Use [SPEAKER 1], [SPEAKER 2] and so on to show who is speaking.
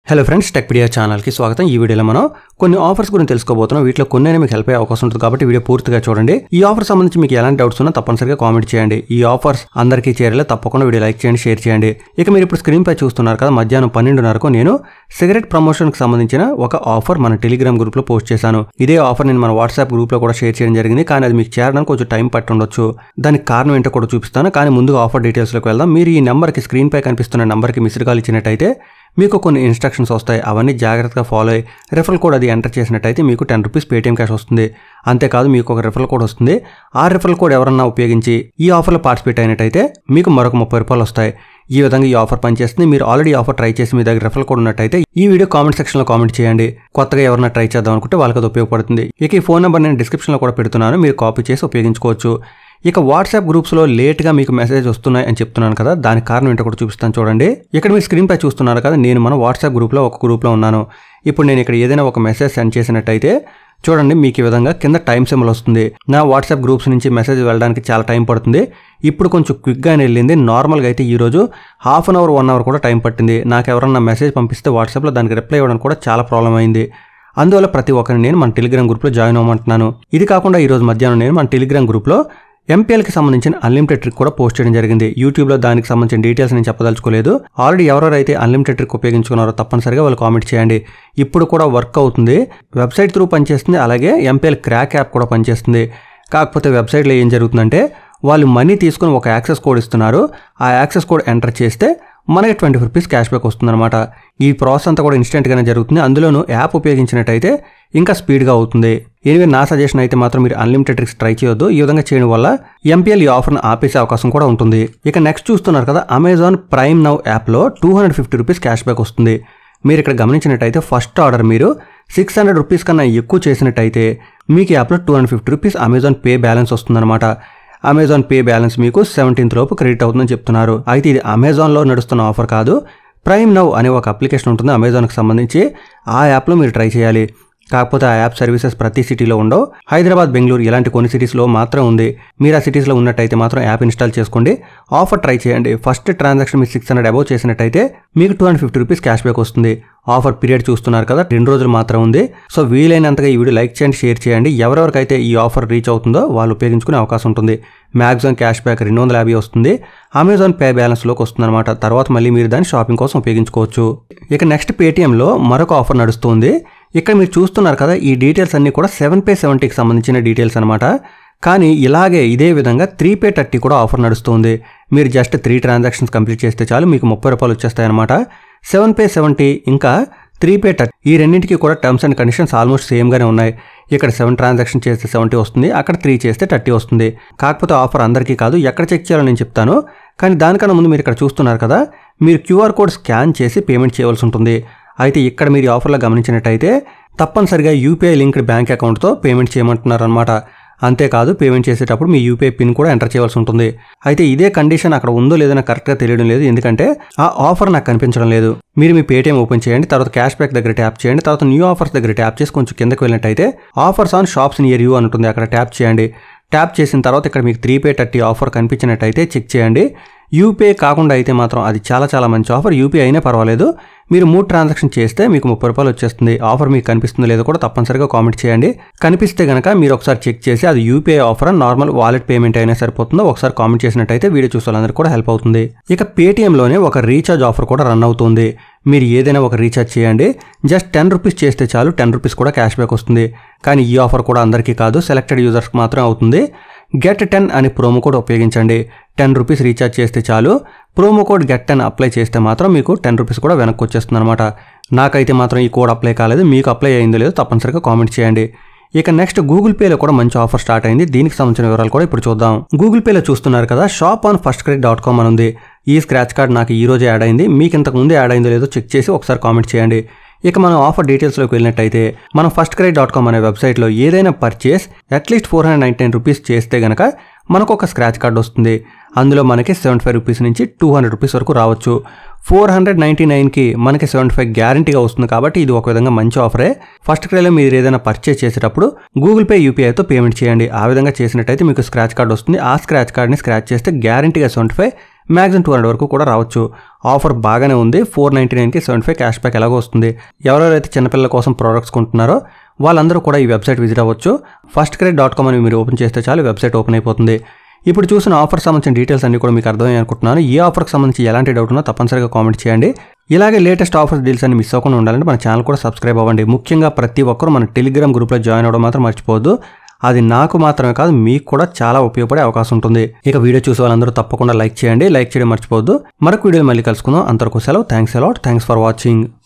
[SPEAKER 1] hello friends Techpedia ఛానల్కి స్వాగతం ఈ వీడియోలో మనం కొన్ని ఆఫర్స్ గురించి తెలుసుకోబోతున్నాం వీటిలో కొన్ని మీకు హెల్ప్ అయ్యే అవకాశం ఉంటుంది కాబట్టి వీడియో పూర్తిగా చూడండి ఈ ఆఫర్ సంబంధించి మీకు ఎలాంటి డౌట్స్ ఉన్నా తప్పనిసరిగా కామెంట్ చేయండి ఈ ఆఫర్స్ అందరికీ చేరేలా తప్పకుండా వీడియో లైక్ చేయండి షేర్ చేయండి ఇక మీరు ఇప్పుడు స్క్రీన్ పై చూస్తున్నారు కదా మధ్యాహ్నం పన్నెండున్నరకు నేను సిగరెట్ ప్రమోషన్కి సంబంధించిన ఒక ఆఫర్ మన టెలిగ్రామ్ గ్రూప్లో పోస్ట్ చేశాను ఇదే ఆఫర్ నేను మన వాట్సాప్ గ్రూప్లో కూడా షేర్ చేయడం జరిగింది కానీ అది మీకు చేరడానికి కొంచెం టైం పట్టి ఉండొచ్చు దానికి కారణం ఏంటో కూడా చూపిస్తాను కానీ ముందుగా ఆఫర్ డీటెయిల్స్లోకి వెళ్దాం మీరు ఈ నెంబర్కి స్క్రీన్ పై కనిపిస్తున్న నెంబర్కి మిస్డ్ కాల్ ఇచ్చినట్టయితే మీకు కొన్ని ఇన్స్ట్రక్షన్స్ వస్తాయి అవన్నీ జాగ్రత్తగా ఫాలో అయ్యి రెఫరల్ కోడ్ అది ఎంటర్ చేసినట్టయితే మీకు టెన్ రూపీస్ పేటీఎం క్యాష్ వస్తుంది అంతేకాదు మీకు ఒక రెఫరల్ కోడ్ వస్తుంది ఆ రెఫరల్ కోడ్ ఎవరన్నా ఉపయోగించి ఈ ఆఫర్లో పార్టిసిపేట్ అయినట్టయితే మీకు మరొక ముప్పై రూపాయలు వస్తాయి ఈ విధంగా ఈ ఆఫర్ పనిచేస్తుంది మీరు ఆల్రెడీ ఆఫర్ ట్రై చేసి మీ దగ్గర రెఫరల్ కోడ్ ఉన్నట్టయితే ఈ వీడియో కామెంట్ సెక్షన్లో కామెంట్ చేయండి కొత్తగా ఎవరైనా ట్రై చేద్దాం అనుకుంటే వాళ్ళకి అది ఉపయోగపడుతుంది ఇక ఈ ఫోన్ నెంబర్ నేను డిస్క్రిప్షన్లో కూడా పెడుతున్నాను మీరు కాపీ చేసి ఉపయోగించుకోవచ్చు ఇక వాట్సాప్ గ్రూప్స్లో లేట్గా మీకు మెసేజ్ వస్తున్నాయి అని చెప్తున్నాను కదా దానికి కారణం ఏంటో కూడా చూపిస్తాను చూడండి ఇక్కడ మీరు స్క్రీన్ పై చూస్తున్నారు కదా నేను మన వాట్సాప్ గ్రూప్లో ఒక గ్రూప్లో ఉన్నాను ఇప్పుడు నేను ఇక్కడ ఏదైనా ఒక మెసేజ్ సెండ్ చేసినట్టయితే చూడండి మీకు ఈ విధంగా కింద టైం సింబల్ వస్తుంది నా వాట్సాప్ గ్రూప్స్ నుంచి మెసేజ్ వెళ్ళడానికి చాలా టైం పడుతుంది ఇప్పుడు కొంచెం క్విక్గానే వెళ్ళింది నార్మల్గా అయితే ఈరోజు half an hour one hour కూడా టైం పట్టింది నాకు ఎవరన్నా మెసేజ్ పంపిస్తే వాట్సాప్లో దానికి రిప్లై ఇవ్వడానికి కూడా చాలా ప్రాబ్లం అయింది అందువల్ల ప్రతి ఒక్కరిని నేను మన టెలిగ్రామ్ గ్రూప్లో జాయిన్ అవ్వమంటున్నాను ఇది కాకుండా ఈరోజు మధ్యాహ్నం నేను మన టెలిగ్రామ్ గ్రూప్లో ఎంపీఎల్కి సంబంధించిన అన్లిమిటెడ్ ట్రిక్ కూడా పోస్ట్ చేయడం జరిగింది యూట్యూబ్లో దానికి సంబంధించిన డీటెయిల్స్ నేను చెప్పదలుచుకోలేదు ఆల్రెడీ ఎవరెవరైతే అన్లిమిటెడ్ ట్రిక్ ఉపయోగించుకున్నారో తప్పనిసరిగా వాళ్ళు కామెంట్ చేయండి ఇప్పుడు కూడా వర్క్ అవుతుంది వెబ్సైట్ త్రూ పనిచేస్తుంది అలాగే ఎంపీఎల్ క్రాక్ యాప్ కూడా పనిచేస్తుంది కాకపోతే వెబ్సైట్లో ఏం జరుగుతుందంటే వాళ్ళు మనీ తీసుకుని ఒక యాక్సెస్ కోడ్ ఇస్తున్నారు ఆ యాక్సెస్ కోడ్ ఎంటర్ చేస్తే మనకి ట్వంటీ రూపీస్ క్యాష్ బ్యాక్ వస్తుందన్నమాట ఈ ప్రాసెస్ అంతా కూడా ఇన్స్టెంట్గానే జరుగుతుంది అందులోనూ యాప్ ఉపయోగించినట్టయితే ఇంకా స్పీడ్గా అవుతుంది ఎనివే నా సజెషన్ అయితే మాత్రం మీరు అన్లిమిటెడ్ ట్రిక్స్ ట్రై చేయొద్దు ఈ విధంగా చేయడం వల్ల ఎంపీఎల్ ఈ ఆఫర్ను ఆపేసే అవకాశం కూడా ఉంటుంది ఇక నెక్స్ట్ చూస్తున్నారు కదా అమెజాన్ ప్రైమ్ నౌ యాప్లో two hundred fifty rupees cash back వస్తుంది మీరు ఇక్కడ గమనించినట్టయితే ఫస్ట్ ఆర్డర్ మీరు సిక్స్ హండ్రెడ్ రూపీస్ కన్నా ఎక్కువ చేసినట్టయితే మీకు యాప్లో two hundred fifty rupees Amazon Pay balance వస్తుందన్నమాట అమెజాన్ పే బ్యాలెన్స్ మీకు సెవెంటీన్త్ లోపు క్రెడిట్ అవుతుందని చెప్తున్నారు అయితే ఇది అమెజాన్లో నడుస్తున్న ఆఫర్ కాదు ప్రైమ్ నౌ అనే ఒక అప్లికేషన్ ఉంటుంది అమెజాన్కి సంబంధించి ఆ యాప్లో మీరు ట్రై చేయాలి కాకపోతే ఆ యాప్ సర్వీసెస్ ప్రతి సిటీలో ఉండవు హైదరాబాద్ బెంగళూరు ఇలాంటి కొన్ని సిటీస్లో మాత్రం ఉంది మీరు ఆ సిటీస్లో ఉన్నట్టయితే మాత్రం యాప్ ఇన్స్టాల్ చేసుకోండి ఆఫర్ ట్రై చేయండి ఫస్ట్ ట్రాన్సాక్షన్ మీరు సిక్స్ హండ్రెడ్ అబౌవ్ చేసినట్టయితే మీకు two hundred fifty rupees cash back వస్తుంది ఆఫర్ పీరియడ్ చూస్తున్నారు కదా రెండు రోజులు మాత్రం ఉంది సో వీలైనంతగా ఈ వీడియో లైక్ చేయండి షేర్ చేయండి ఎవరెవరికైతే ఈ ఆఫర్ రీచ్ అవుతుందో వాళ్ళు ఉపయోగించుకునే అవకాశం ఉంటుంది మ్యాక్సిమం క్యాష్ బ్యాక్ రెండు వందల యాభై వస్తుంది అమెజాన్ పే బ్యాలెన్స్లోకి వస్తుందన్నమాట తర్వాత మళ్ళీ మీరు దాన్ని షాపింగ్ కోసం ఉపయోగించుకోవచ్చు ఇక నెక్స్ట్ పేటీఎంలో మరొక ఆఫర్ నడుస్తుంది ఇక్కడ మీరు చూస్తున్నారు కదా ఈ డీటెయిల్స్ అన్నీ కూడా సెవెన్ పే సెవెంటీకి సంబంధించిన డీటెయిల్స్ అనమాట కానీ ఇలాగే ఇదే విధంగా త్రీ పే థర్టీ కూడా ఆఫర్ నడుస్తుంది మీరు జస్ట్ త్రీ ట్రాన్సాక్షన్స్ కంప్లీట్ చేస్తే చాలు మీకు ముప్పై రూపాయలు వచ్చేస్తాయన్నమాట సెవెన్ పే సెవెంటీ ఇంకా త్రీ పే థర్టీ ఈ రెండింటికి కూడా టర్మ్స్ అండ్ కండిషన్స్ ఆల్మోస్ట్ సేమ్గానే ఉన్నాయి ఇక్కడ సెవెన్ ట్రాన్సాక్షన్ చేస్తే సెవెంటీ వస్తుంది అక్కడ త్రీ చేస్తే థర్టీ వస్తుంది కాకపోతే ఆఫర్ అందరికీ కాదు ఎక్కడ చెక్ చేయాలో నేను చెప్తాను కానీ దానికన్నా ముందు మీరు ఇక్కడ చూస్తున్నారు కదా మీరు క్యూఆర్ కోడ్ స్కాన్ చేసి పేమెంట్ చేయవలసి ఉంటుంది అయితే ఇక్కడ మీరు ఈ ఆఫర్లో గమనించినట్టయితే తప్పనిసరిగా యూపీఐ లింక్డ్ బ్యాంక్ అకౌంట్తో పేమెంట్ చేయమంటున్నారు అనమాట అంతేకాదు పేమెంట్ చేసేటప్పుడు మీ యూపీఐ పిన్ కూడా ఎంటర్ చేయవలసి ఉంటుంది అయితే ఇదే కండిషన్ అక్కడ ఉందో లేదో నాకు కరెక్ట్గా తెలియడం లేదు ఎందుకంటే ఆ ఆఫర్ నాకు కనిపించడం లేదు మీరు మీ పేటీఎం ఓపెన్ చేయండి తర్వాత క్యాష్ బ్యాక్ దగ్గర ట్యాప్ చేయండి తర్వాత న్యూ ఆఫర్స్ దగ్గర ట్యాప్ చేసి కొంచెం కిందకి వెళ్ళినట్టయితే offers on shops near you అని ఉంటుంది అక్కడ ట్యాప్ చేయండి ట్యాప్ చేసిన తర్వాత ఇక్కడ మీకు త్రీ పే థర్టీ ఆఫర్ కనిపించినట్టయితే చెక్ చేయండి యూపీఐ కాకుండా అయితే మాత్రం అది చాలా చాలా మంచి ఆఫర్ యూపీఐ అయినా పర్వాలేదు మీరు మూడు ట్రాన్సాక్షన్ చేస్తే మీకు ముప్పై రూపాయలు వచ్చేస్తుంది ఆఫర్ మీకు కనిపిస్తుందో లేదో కూడా తప్పనిసరిగా కామెంట్ చేయండి కనిపిస్తే కనుక మీరు ఒకసారి చెక్ చేసి అది UPI offer normal wallet payment అయినా సరిపోతుందో ఒకసారి కామెంట్ చేసినట్టయితే వీడియో చూసే వాళ్ళందరికీ కూడా హెల్ప్ అవుతుంది ఇక పేటీఎంలోనే ఒక రీఛార్జ్ ఆఫర్ కూడా రన్ అవుతుంది మీరు ఏదైనా ఒక రీఛార్జ్ చేయండి జస్ట్ టెన్ రూపీస్ చేస్తే చాలు టెన్ రూపీస్ కూడా క్యాష్ బ్యాక్ వస్తుంది కానీ ఈ ఆఫర్ కూడా అందరికీ కాదు సెలెక్టెడ్ యూజర్స్కి మాత్రం అవుతుంది గెట్ టెన్ అని ప్రోమో కోడ్ ఉపయోగించండి టెన్ రూపీస్ రీఛార్జ్ చేస్తే చాలు promo code get ten apply చేస్తే మాత్రం మీకు టెన్ రూపీస్ కూడా వెనక్కి వచ్చేస్తుంది అనమాట నాకైతే మాత్రం ఈ కోడ్ అప్లై కాలేదు మీకు అప్లై అయిందో లేదో తప్పనిసరిగా కామెంట్ చేయండి ఇక నెక్స్ట్ గూగుల్ పేలో కూడా మంచి ఆఫర్ స్టార్ట్ అయింది దీనికి సంబంధించిన వివరాలు కూడా ఇప్పుడు చూద్దాం గూగుల్ పేలో చూస్తున్నారు కదా shop on first credit dot com అని ఉంది ఈ స్క్రాచ్ కార్డ్ నాకు ఈ రోజే యాడ్ అయింది మీకు ఇంతకు ముందే యాడ్ అయిందో లేదో చెక్ చేసి ఒకసారి కామెంట్ చేయండి ఇక మనం ఆఫర్ డీటెయిల్స్లోకి వెళ్ళినట్టయితే మనం ఫస్ట్ క్రెడిట్ డాట్ కామ్ అనే వెబ్సైట్లో ఏదైనా purchase at least four hundred ninety nine rupees చేస్తే గనక మనకు ఒక స్క్రాచ్ కార్డ్ వస్తుంది అందులో మనకి సెవెంటీ ఫైవ్ రూపీస్ నుంచి టూ హండ్రెడ్ రూపీస్ వరకు రావచ్చు ఫోర్ హండ్రెడ్ నైంటీ నైన్కి మనకి సెవెంటీ ఫైవ్ గ్యారంటీగా వస్తుంది కాబట్టి ఇది ఒక విధంగా మంచి ఆఫరే ఫస్ట్ క్రైలో మీరు ఏదైనా పర్చేస్ చేసేటప్పుడు గూగుల్ పే యూపీఐతో పేమెంట్ చేయండి ఆ విధంగా చేసినట్టయితే మీకు స్క్రాచ్ కార్డ్ వస్తుంది ఆ స్క్రాచ్ కార్డ్ని స్క్రాచ్ చేస్తే గ్యారంటీగా seventy five maximum two hundred వరకు కూడా రావచ్చు ఆఫర్ బాగానే ఉంది ఫోర్ నైంటీ నైన్కి సెవెంటీ ఫైవ్ క్యాష్ బ్యాక్ ఎలాగో వస్తుంది ఎవరెవరైతే చిన్నపిల్లల కోసం ప్రోడక్ట్స్ కొంటున్నారో వాళ్ళందరూ కూడా ఈ వెబ్సైట్ విజిట్ అవ్వచ్చు ఫస్ట్ క్రెడిట్ డాట్ కామ్ అని మీరు ఓపెన్ చేస్తే చాలు వెబ్సైట్ ఓపెన్ అయిపోతుంది ఇప్పుడు చూసిన ఆఫర్ సంబంధించిన డీటెయిల్స్ అన్ని కూడా మీకు అర్థమయ్యాయి అనుకుంటున్నాను ఈ ఆఫర్కి సంబంధించి ఎలాంటి డౌట్ ఉన్నా తప్పనిసరిగా కామెంట్ చేయండి ఇలాగే లేటెస్ట్ ఆఫర్స్ డీల్స్ అన్ని మిస్ అవ్వకుండా ఉండాలంటే మన ఛానల్ కూడా సబ్స్క్రైబ్ అవ్వండి ముఖ్యంగా ప్రతి ఒక్కరూ మన టెలిగ్రామ్ గ్రూప్లో జాయిన్ అవ్వడం మాత్రం మర్చిపోవద్దు అది నాకు మాత్రమే కాదు మీకు కూడా చాలా ఉపయోగపడే అవకాశం ఉంటుంది ఇక వీడియో చూసే వాళ్ళందరూ తప్పకుండా లైక్ చేయండి లైక్ చేయడం మర్చిపోవద్దు మరొక వీడియో మళ్ళీ కలుసుకుందాం అంతవరకు సెలవు thanks a lot thanks for watching